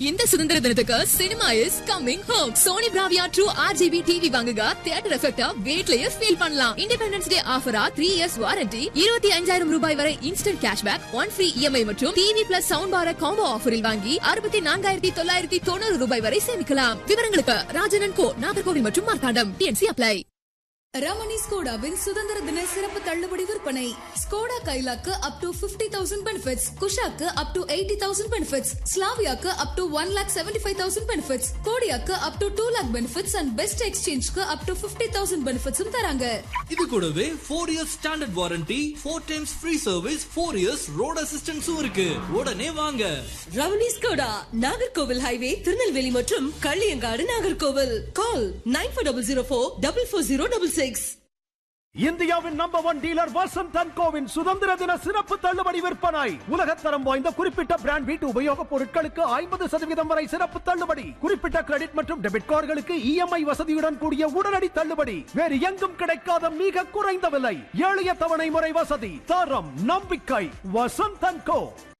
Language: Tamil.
இந்த சுதந்திர தினத்துக்கு cinema is coming home Sony Bravia true RGB TV வாங்குங்க தியேட்டர் எஃபெக்டா வீட்லயே ஃபீல் பண்ணலாம் இண்டிபெண்டன்ஸ் டே ஆஃபரா த்ரீ இயர்ஸ் வாரண்டி இருபத்தி அஞ்சாயிரம் ரூபாய் வரை instant cashback one free EMI மற்றும் TV plus sound bar combo ஆஃபரில் வாங்கி அறுபத்தி நான்காயிரத்தி தொள்ளாயிரத்தி தொண்ணூறு ரூபாய் வரை சேமிக்கலாம் விவரங்களுக்கு ராஜனன் கோ நாகர்கோவில் மற்றும் மார்த்தாண்டம் டிஎன்சி அப்ளை ரமணி ஸ்கோடாவின் சுதந்திர தின சிறப்பு தள்ளுபடி விற்பனை ஸ்கோடா கைலாக்கு up to fifty thousand benefits குஷாக்கு up to eighty thousand benefits ஸ்லாவியாக்கு up to one lakh seventy five thousand benefits கோடியாக்கு up to two lakh benefits and best எக்ஸ்சேஞ்ச்க்கு அப் டு பிப்டி தௌசண்ட் பெனிஃபிட்ஸும் தராங்க இது கூடவே four years standard warranty four times free service four years road அசிஸ்டன்ஸும் இருக்கு உடனே வாங்க ரவணி ஸ்கோடா நாகர்கோவில் ஹைவே திருநெல்வேலி மற்றும் Kalliyankadu Nagercoil call nine four double zero four double four zero double six இந்தியாவின் number one dealer Vasanth and கோவின் சுதந்திர தின சிறப்பு தள்ளுபடி விற்பனை உலகத்தரம் வாய்ந்த குறிப்பிட்ட பிராண்ட் வீட்டு உபயோகப் பொருட்களுக்கு ஐம்பது சதவீதம் வரை சிறப்பு தள்ளுபடி குறிப்பிட்ட கிரெடிட் மற்றும் டெபிட் கார்டுகளுக்கு இஎம்ஐ வசதியுடன் கூடிய உடனடி தள்ளுபடி வேறு எங்கும் கிடைக்காத மிக குறைந்த விலை எளிய தவணை முறை வசதி தரம் நம்பிக்கை வசந்த் அண்ட் கோ